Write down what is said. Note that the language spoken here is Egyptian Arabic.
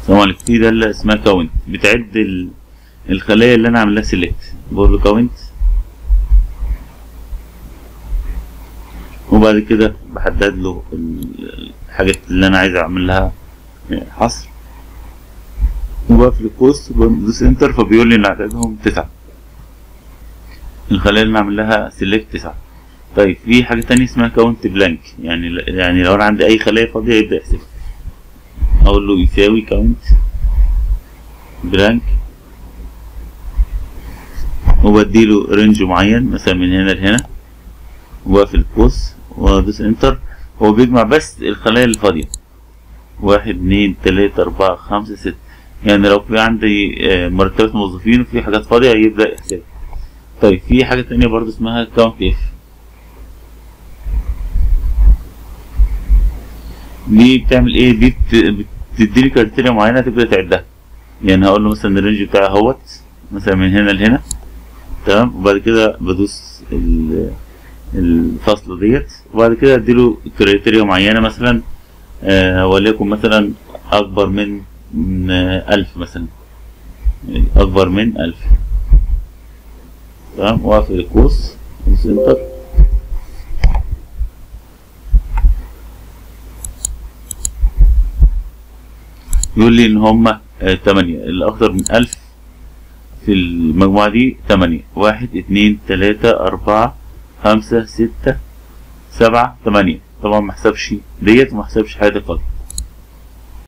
السلام عليكم في دالة اسمها كاونت بتعد ال- الخلايا اللي انا عامل لها سيلكت بقول له كاونت وبعد كده بحدد له ال- الحاجات اللي انا عايز اعمل لها حصر وبقفل القوس وبدوس انتر فبيقول لي ان عددهم تسعة الخلايا اللي انا عامل لها سيلكت تسعة طيب في حاجة تانية اسمها كاونت بلانك يعني يعني لو انا عندي اي خلايا فاضية يبدأ يحسب اقول له يساوي كاونت بلانك وبديله رينج معين مثلا من هنا لهنا وبقفل القوس وادوس انتر هو بيجمع بس الخلايا الفاضية واحد اتنين تلاتة أربعة خمسة ستة يعني لو في عندي آه، مرتبات موظفين وفي حاجات فاضية يبدأ يحسب طيب في حاجة تانية برضه اسمها كاونت اف دي بتعمل ايه دي بت- بتديلي كريتيريا معينة تبدأ تعدها يعني هقول له مثلا الرينج بتاعي اهوت مثلا من هنا لهنا تمام وبعد كده بدوس ال- الفاصلة ديت وبعد كده اديله كريتيريا معينة مثلا آه وليكن مثلا أكبر من من آه، ألف مثلا يعني أكبر من ألف تمام وأقفل القوس ادوس انتر يقول لي إن هما آه تمانية اللي أكتر من ألف في المجموعة دي تمانية واحد اتنين تلاتة أربعة خمسة ستة سبعة تمانية طبعا محسبش ديت ومحسبش حاجة فاضية